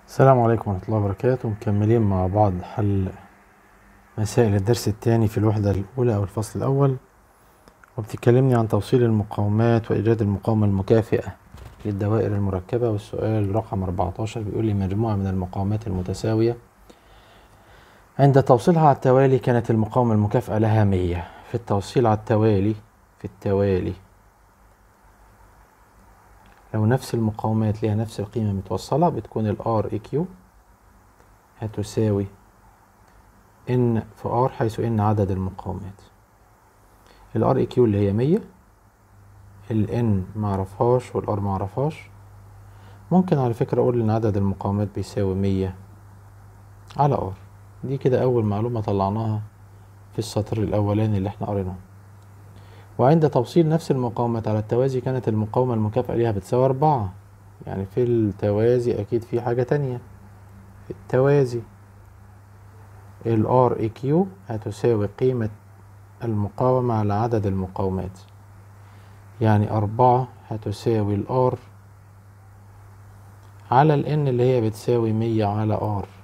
السلام عليكم ورحمة الله وبركاته مكملين مع بعض حل مسائل الدرس الثاني في الوحدة الأولى أو الفصل الأول وبتكلمني عن توصيل المقاومات وإيجاد المقاومة المكافئة للدوائر المركبة والسؤال رقم 14 بيقول لي مجموعة من المقاومات المتساوية عند توصيلها على التوالي كانت المقاومة المكافئة لها 100 في التوصيل على التوالي في التوالي لو نفس المقاومات ليها نفس القيمة متوصلة بتكون ال R EQ هتساوي N في R حيث N عدد المقاومات ال R EQ اللي هي مية ال N معرفهاش وال R معرفهاش ممكن على فكرة أقول إن عدد المقاومات بيساوي مية على R دي كده أول معلومة طلعناها في السطر الأولاني اللي احنا قريناه وعند توصيل نفس المقاومات على التوازي كانت المقاومة المكافئة ليها بتساوي أربعة يعني في التوازي أكيد في حاجة تانية في التوازي ال R EQ هتساوي قيمة المقاومة على عدد المقاومات يعني أربعة هتساوي ال R على ال N اللي هي بتساوي مية على R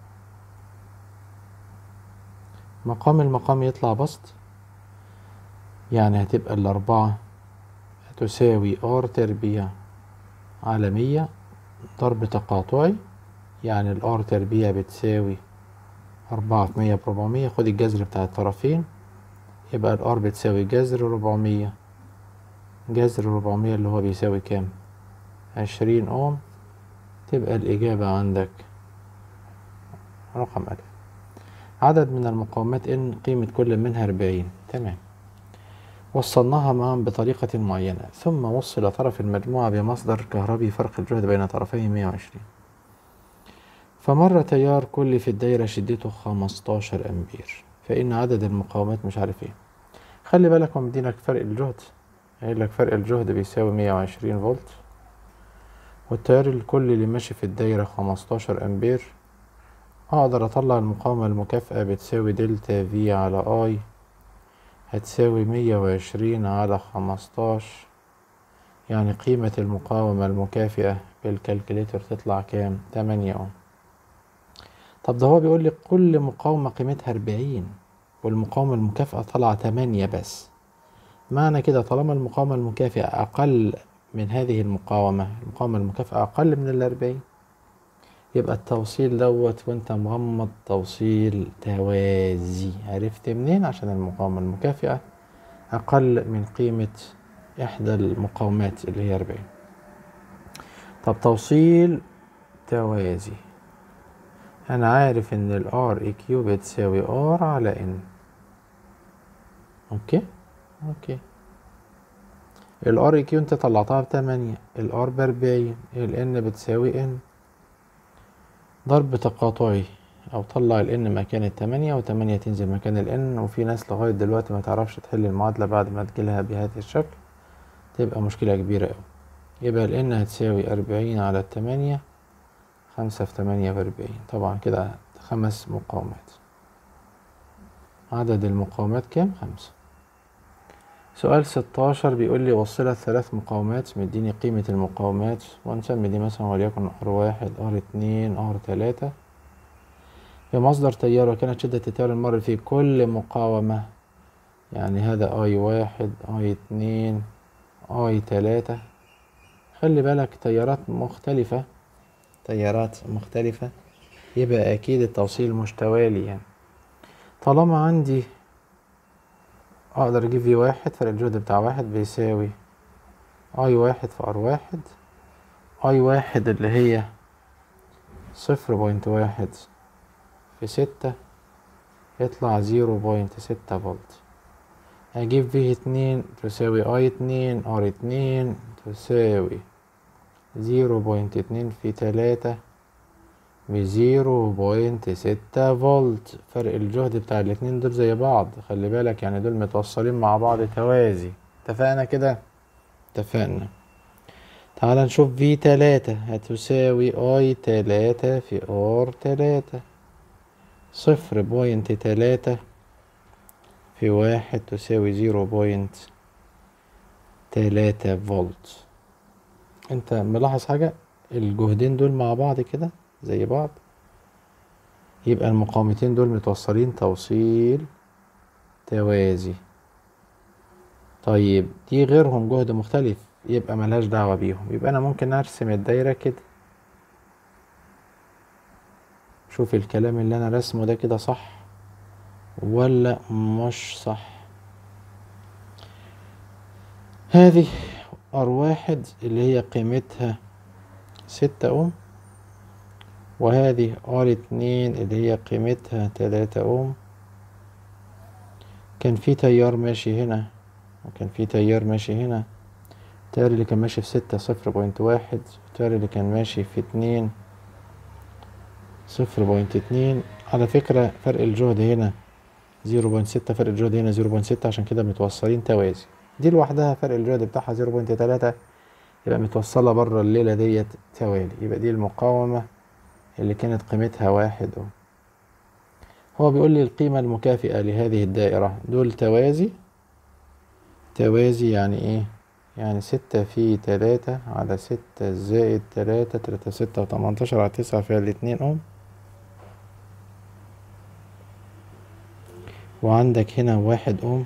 مقام المقام يطلع بسط يعني هتبقى الأربعة هتساوي ار تربيع على مية ضرب تقاطعي يعني الار تربيع بتساوي أربعة في مية بربعمية خد الجذر بتاع الطرفين يبقى الار بتساوي جذر ربعمية جذر ربعمية اللي هو بيساوي كام عشرين اوم تبقى الإجابة عندك رقم ألف عدد من المقاومات إن قيمة كل منها أربعين تمام وصلناها معا بطريقة معينة ثم وصل طرف المجموعة بمصدر كهربي فرق الجهد بين طرفيه 120 فمر تيار كلي في الدايرة شدته 15 أمبير فإن عدد المقاومات مش عارف إيه خلي بالك هو مدينك فرق الجهد قايل لك فرق الجهد بيساوي 120 فولت والتيار الكلي اللي ماشي في الدايرة 15 أمبير أقدر أطلع المقاومة المكافئة بتساوي دلتا في على آي هتساوي مية وعشرين على خمستاش يعني قيمة المقاومة المكافئة بالكالكوليتر تطلع كام؟ تمانية أوم طب ده هو بيقول لي كل مقاومة قيمتها أربعين والمقاومة المكافئة طالعة تمانية بس معنى كده طالما المقاومة المكافئة أقل من هذه المقاومة المقاومة المكافئة أقل من الأربعين يبقى التوصيل دوت وانت مغمض توصيل توازي عرفت منين عشان المقاومة المكافئة أقل من قيمة إحدى المقاومات اللي هي أربعين طب توصيل توازي أنا عارف إن ال R EQ بتساوي R على N أوكي أوكي ال R EQ أنت طلعتها بتمانية ال R بأربعين ال N بتساوي N ضرب تقاطعي او طلع ال n مكان التمانية وتمانية تنزل مكان ال n وفي ناس لغاية دلوقتي ما تعرفش تحل المعادلة بعد ما تجيلها بهذا الشكل تبقى مشكلة كبيرة اوي يبقى ال n هتساوي أربعين على التمانية خمسة في تمانية بأربعين طبعا كده خمس مقاومات عدد المقاومات كام خمسة سؤال ستاشر بيقول لي وصلت ثلاث مقاومات مديني قيمة المقاومات ونسمي دي مثلا وليكن ار واحد ار اتنين ار تلاتة بمصدر تيار وكانت شدة التيار المر في كل مقاومة يعني هذا اي واحد اي اتنين اي تلاتة خلي بالك تيارات مختلفة تيارات مختلفة يبقى اكيد التوصيل مش توالي يعني طالما عندي اقدر اجيب في واحد فرق الجهد بتاع واحد بيساوي اي واحد في ار واحد اي واحد اللي هي صفر بوينت واحد في ستة يطلع زيرو بوينت ستة فولت هجيب في اتنين تساوي اي اتنين ار اتنين تساوي زيرو بوينت اتنين في تلاتة بزيرو بوينت ستة فولت فرق الجهد بتاع الاتنين دول زي بعض خلي بالك يعني دول متوصلين مع بعض توازي اتفقنا كده اتفقنا تعال نشوف في تلاتة هتساوي اي تلاتة في ار تلاتة صفر بوينت تلاتة في واحد تساوي زيرو بوينت تلاتة فولت انت ملاحظ حاجة الجهدين دول مع بعض كده زي بعض يبقى المقاومتين دول متوصلين توصيل توازي طيب دي غيرهم جهد مختلف يبقى ملهاش دعوة بيهم يبقى أنا ممكن أرسم الدايرة كده شوف الكلام اللي أنا رسمه ده كده صح ولا مش صح هذه ار واحد اللي هي قيمتها ستة اوم وهذه ار اتنين اللي هي قيمتها تلاتة اوم كان في تيار ماشي هنا وكان في تيار ماشي هنا التيار اللي كان ماشي في ستة صفر بوينت واحد التيار اللي كان ماشي في اتنين صفر بوينت اتنين على فكرة فرق الجهد هنا زيرو بوينت ستة فرق الجهد هنا زيرو بوينت ستة عشان كده متوصلين توازي دي لوحدها فرق الجهد بتاعها زيرو بوينت تلاتة يبقى متوصلة بره الليلة ديت توالي يبقى دي المقاومة اللي كانت قيمتها واحد أوم هو بيقول لي القيمة المكافئة لهذه الدائرة دول توازي توازي يعني ايه يعني ستة في تلاتة على ستة زائد تلاتة تلاتة ستة وتمنتاشر على تسعة فيها الاتنين اوم وعندك هنا واحد اوم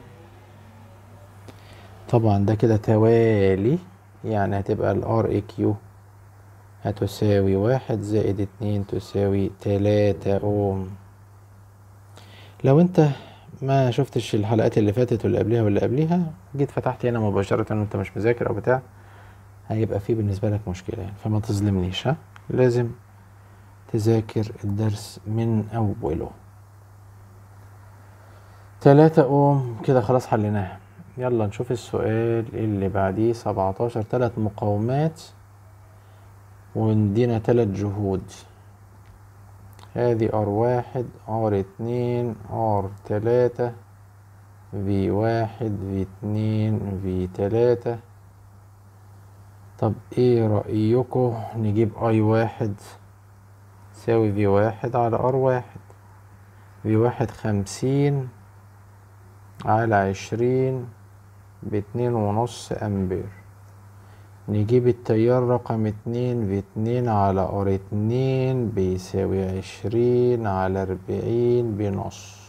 طبعا ده كده توالي يعني هتبقى ال RAQ هتساوي واحد زائد اتنين تساوي تلاتة اوم لو انت ما شفتش الحلقات اللي فاتت واللي قبلها واللي قبليها جيت فتحت هنا مباشرة وانت مش مذاكر او بتاع هيبقى فيه بالنسبة لك مشكلة يعني فما تظلمنيش ها لازم تذاكر الدرس من اوله تلاتة اوم كده خلاص حليناها يلا نشوف السؤال اللي بعديه سبعتاشر تلات مقاومات وندينا تلات جهود هذه ار واحد ار اتنين ار تلاتة في واحد في اتنين في تلاتة طب ايه رأيكم نجيب اي واحد تساوي في واحد على ار واحد في واحد خمسين على عشرين باتنين ونص امبير نجيب التيار رقم اتنين في اتنين على ار اتنين بيساوي عشرين على اربعين بنص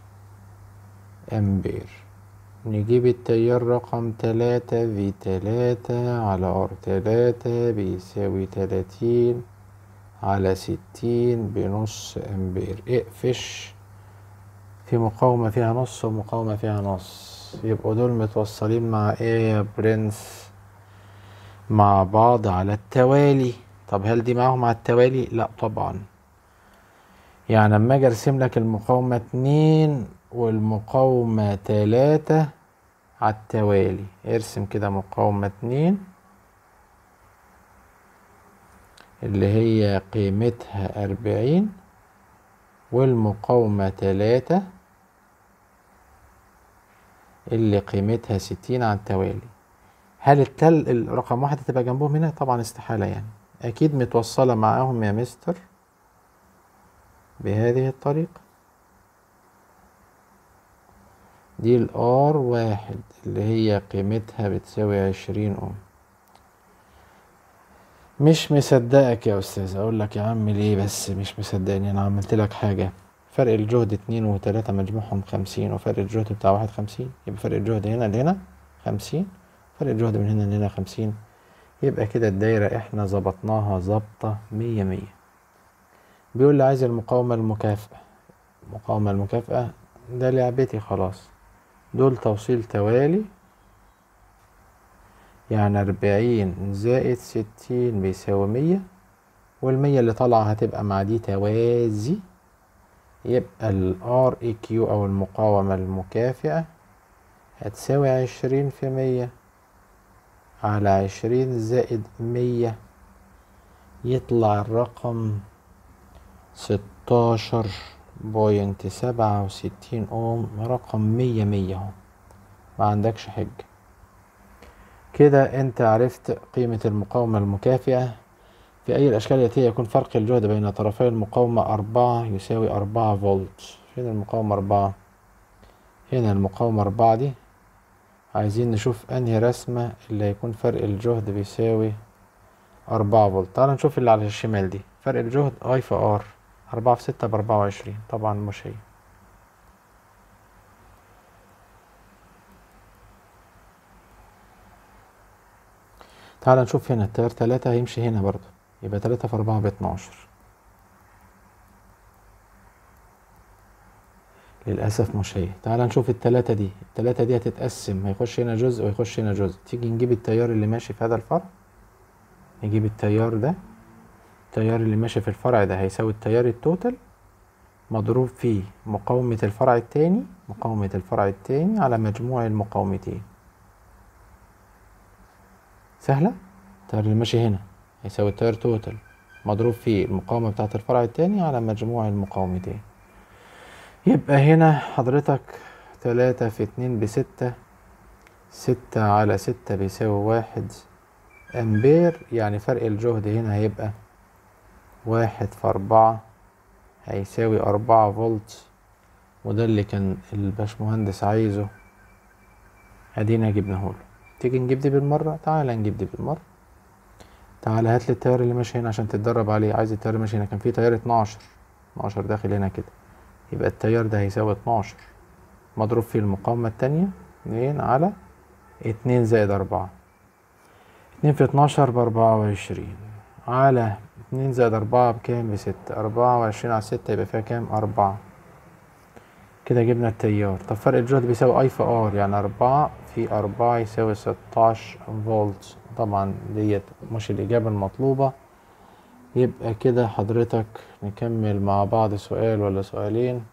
امبير نجيب التيار رقم تلاتة في تلاتة على ار تلاتة بيساوي تلاتين على ستين بنص امبير اقفش في مقاومة فيها نص ومقاومة فيها نص يبقوا دول متوصلين مع ايه يا برنس مع بعض على التوالي طب هل دي معاهم على التوالي لا طبعا يعني لما اجي ارسم لك المقاومة اتنين والمقاومة تلاتة على التوالي ارسم كده مقاومة اتنين اللي هي قيمتها أربعين والمقاومة تلاتة اللي قيمتها ستين على التوالي هل التل الرقم واحد هتبقى جنبهم هنا طبعا استحالة يعني أكيد متوصلة معاهم يا مستر بهذه الطريقة دي الار واحد اللي هي قيمتها بتساوي عشرين اوم مش مصدقك يا استاذ اقول لك يا عم ليه بس مش مصدقني انا عملت لك حاجة فرق الجهد اتنين وتلاتة مجموعهم خمسين وفرق الجهد بتاع واحد خمسين يبقى فرق الجهد هنا لهنا خمسين فرق الجهد من هنا لهنا خمسين يبقى كده الدايرة احنا ظبطناها ظبطة مية مية بيقول لي عايز المقاومة المكافئة المقاومة المكافئة ده لعبتي خلاص دول توصيل توالي يعني أربعين زائد ستين بيساوي مية والمية اللي طالعة هتبقى مع دي توازي يبقى ال REQ أو المقاومة المكافئة هتساوي عشرين في مية على عشرين زائد مية يطلع الرقم ستاشر بوينت سبعة وستين أوم رقم مية مية اهو ما عندكش حجة كده انت عرفت قيمة المقاومة المكافئة في أي الأشكال التي يكون فرق الجهد بين طرفي المقاومة أربعة يساوي أربعة فولت فين المقاومة أربعة هنا المقاومة أربعة دي عايزين نشوف أنهي رسمة اللي هيكون فرق الجهد بيساوي أربعة فولت تعال نشوف اللي على الشمال دي فرق الجهد اي في ار أربعة في ستة بأربعة وعشرين طبعا مش هي تعال نشوف هنا التيار تلاتة هيمشي هنا برضو يبقى تلاتة في أربعة باتناشر للأسف مش هي تعال نشوف التلاتة دي التلاتة دي هتتقسم هيخش هنا جزء ويخش هنا جزء تيجي نجيب التيار اللي ماشي في هذا الفرع نجيب التيار ده التيار اللي ماشي في الفرع ده هيساوي التيار التوتال مضروب في مقاومة الفرع التاني مقاومة الفرع التاني على مجموع المقاومتين سهلة التيار اللي ماشي هنا هيساوي التيار توتال مضروب في المقاومة بتاعة الفرع التاني على مجموع المقاومتين يبقى هنا حضرتك تلاتة في اتنين بستة ستة على ستة بيساوي واحد أمبير يعني فرق الجهد هنا هيبقى واحد في أربعة هيساوي أربعة فولت وده اللي كان الباشمهندس عايزه ادينا جبناهوله تيجي نجيب دي بالمرة تعالى نجيب دي بالمرة تعالى هات لي التيار اللي ماشي هنا عشان تتدرب عليه عايز التيار اللي ماشي هنا كان فيه تيار اتناشر اتناشر داخل هنا كده يبقى التيار ده هيساوي اتناشر مضروب في المقاومة التانية اتنين على اتنين زائد أربعة اتنين في اتناشر بأربعة وعشرين على اتنين زائد أربعة بكام بستة أربعة وعشرين على ستة يبقى فيها كام أربعة كده جبنا التيار طب فرق الجهد بيساوي اي في ار يعني أربعة في أربعة يساوي ستاشر فولت طبعا ديت مش الإجابة المطلوبة يبقى كده حضرتك نكمل مع بعض سؤال ولا سؤالين